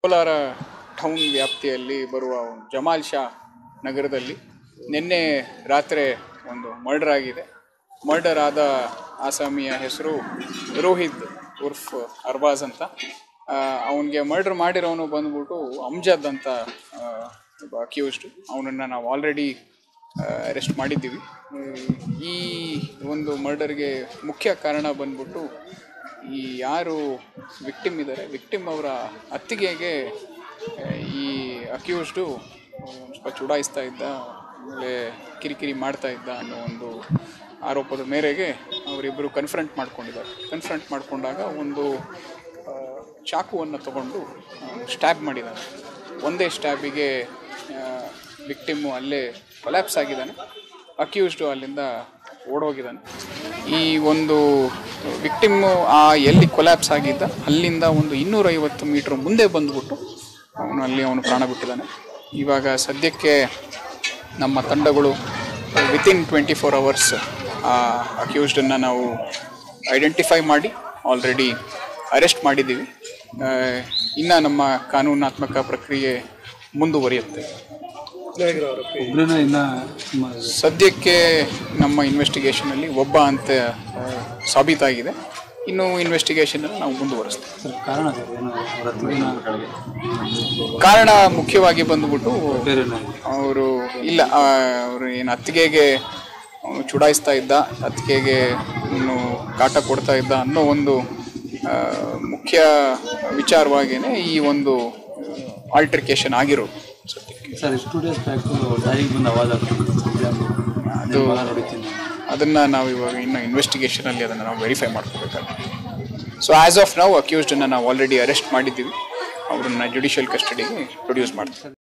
Kolar town ವ್ಯಾಪ್ತಿಯಲ್ಲಿ ಬರುವ ಒಂದು ಜಮಾಲ್ ಶಾ ನಗರದಲ್ಲಿ ನಿನ್ನೆ ರಾತ್ರಿ ಒಂದು ಮರ್ಡರ್ ಆಗಿದೆ ಮರ್ಡರ್ ಆದ ಆಸಾಮಿಯ ಹೆಸರು ರೋಹಿತ್ ಉರ್ಫ್ ಅರ್ಬಾಜ್ ಅಂತ ಅವನಿಗೆ ಮರ್ಡರ್ ಮಾಡಿರೋನು ಬಂದ್ಬಿಟ್ಟು ಅಮ್ಜದ್ ಅಂತ ಆ, ಒಬ್ಬ ಅಕ್ಯೂಸ್ಡ್ ಅವನನ್ನು ನಾವು ಆಲ್ರೆಡಿ ಅರೆಸ್ಟ್ ಮಾಡಿದ್ದೀವಿ ಹ್ಮ್, ಈ ಒಂದು ಮರ್ಡರ್ಗೆ ಮುಖ್ಯ ಕಾರಣ ಬಂದ್ಬಿಟ್ಟು ಈ ಯಾರು ವಿಕ್ಟಿಮ್ ಇದ್ದಾರೆ ವಿಕ್ಟಿಮ್ ಅವರ ಅತ್ತಿಗೆಗೆ ಆ, ಈ ಅಕ್ಯೂಸ್ಡು ಸ್ವಲ್ಪ ಚುಡಾಯಿಸ್ತಾ ಇದ್ದ ಆಮೇಲೆ ಕಿರಿಕಿರಿ ಮಾಡ್ತಾ ಇದ್ದ ಅನ್ನೋ ಒಂದು ಆರೋಪದ ಮೇರೆಗೆ ಅವರಿಬ್ಬರು ಕನ್ಫ್ರಂಟ್ ಮಾಡ್ಕೊಂಡಿದ್ದಾರೆ ಕನ್ಫ್ರಂಟ್ ಮಾಡ್ಕೊಂಡಾಗ ಒಂದು ಆ, ಚಾಕುವನ್ನು ತಗೊಂಡು ಸ್ಟ್ಯಾಬ್ ಮಾಡಿದ್ದಾನೆ ಒಂದೇ ಸ್ಟ್ಯಾಬಿಗೆ ವಿಕ್ಟಿಮ್ಮು ಅಲ್ಲೇ ಕೊಲ್ಯಾಪ್ಸ್ ಆಗಿದ್ದಾನೆ ಅಕ್ಯೂಸ್ಡು ಅಲ್ಲಿಂದ ಓಡೋಗಿದ್ದಾನೆ ಈ ಒಂದು ವಿಕ್ಟಿಮ್ಮು ಆ ಎಲ್ಲಿ ಕೊಲ್ಯಾಪ್ಸ್ ಆಗಿದ್ದ ಅಲ್ಲಿಂದ ಒಂದು ಇನ್ನೂರೈವತ್ತು ಮೀಟ್ರ್ ಮುಂದೆ ಬಂದ್ಬಿಟ್ಟು ಅವನು ಅಲ್ಲಿ ಅವನು ಪ್ರಾಣ ಬಿಟ್ಟಿದ್ದಾನೆ ಇವಾಗ ಸದ್ಯಕ್ಕೆ ನಮ್ಮ ತಂಡಗಳು ವಿತಿನ್ ಟ್ವೆಂಟಿ ಫೋರ್ ಅವರ್ಸ್ ಆ ಅಕ್ಯೂಸ್ಡನ್ನು ನಾವು ಐಡೆಂಟಿಫೈ ಮಾಡಿ ಆಲ್ರೆಡಿ ಅರೆಸ್ಟ್ ಮಾಡಿದ್ದೀವಿ ಇನ್ನು ನಮ್ಮ ಕಾನೂನಾತ್ಮಕ ಪ್ರಕ್ರಿಯೆ ಮುಂದುವರಿಯುತ್ತೆ ಒಬ್ಬರನ್ನ ಇನ್ನ ಸುಮಾರು ಇದೆ. ಸದ್ಯಕ್ಕೆ ನಮ್ಮ ಇನ್ವೆಸ್ಟಿಗೇಷನಲ್ಲಿ ಒಬ್ಬ ಅಂತ ಆ, ಸಾಬೀತಾಗಿದೆ ಇನ್ನು ಇನ್ವೆಸ್ಟಿಗೇಷನನ್ನು ನಾವು ಮುಂದುವರಿಸ್ತೀವಿ ಸರ್ ಕಾರಣ ಸರ್ ಏನು ಅವ್ರ ಹತ್ತಿರ ಕಾರಣ ಮುಖ್ಯವಾಗಿ ಬಂದ್ಬಿಟ್ಟು ಬೇರೆ ಏನಾಗಿದೆ ಅವರು ಇಲ್ಲ ಅವರು ಏನು ಅತ್ತಿಗೆಗೆ ಅವ್ನು ಚುಡಾಯಿಸ್ತಾ ಇದ್ದ ಅತ್ತಿಗೆಗೆ ಇನ್ನು ಕಾಟ ಕೊಡ್ತಾ ಇದ್ದ ಅನ್ನೋ ಒಂದು ಆ, ಮುಖ್ಯ ವಿಚಾರವಾಗಿಯೇ ಈ ಒಂದು ಆಲ್ಟ್ರಿಕೇಶನ್ ಆಗಿರೋದು ಸದ್ಯಕ್ಕೆ ಸರ್ ಎಷ್ಟು ಡೇಸ್ ಬ್ಯಾಕ್ ದಾರಿಗೆ ಬಂದು ಅವಾಜ್ ಆಗ್ತದೆ ಅದು ನೋಡಿದ್ದೀನಿ ಅದನ್ನು ನಾವು ಇವಾಗ ಇನ್ನು ಇನ್ವೆಸ್ಟಿಗೇಷನಲ್ಲಿ ಅದನ್ನು ನಾವು ವೆರಿಫೈ ಮಾಡ್ಕೋಬೇಕಾಗುತ್ತೆ ಸೊ ಆ್ಯಸ್ ಆಫ್ ನಾವು ಅಕ್ಯೂಸ್ಡನ್ನು ನಾವು ಆಲ್ರೆಡಿ ಅರೆಸ್ಟ್ ಮಾಡಿದ್ದೀವಿ ಅವ್ರನ್ನ ಜುಡಿಷಿಯಲ್ ಕಸ್ಟಡಿಗೆ ಪ್ರೊಡ್ಯೂಸ್ ಮಾಡ್ತೀವಿ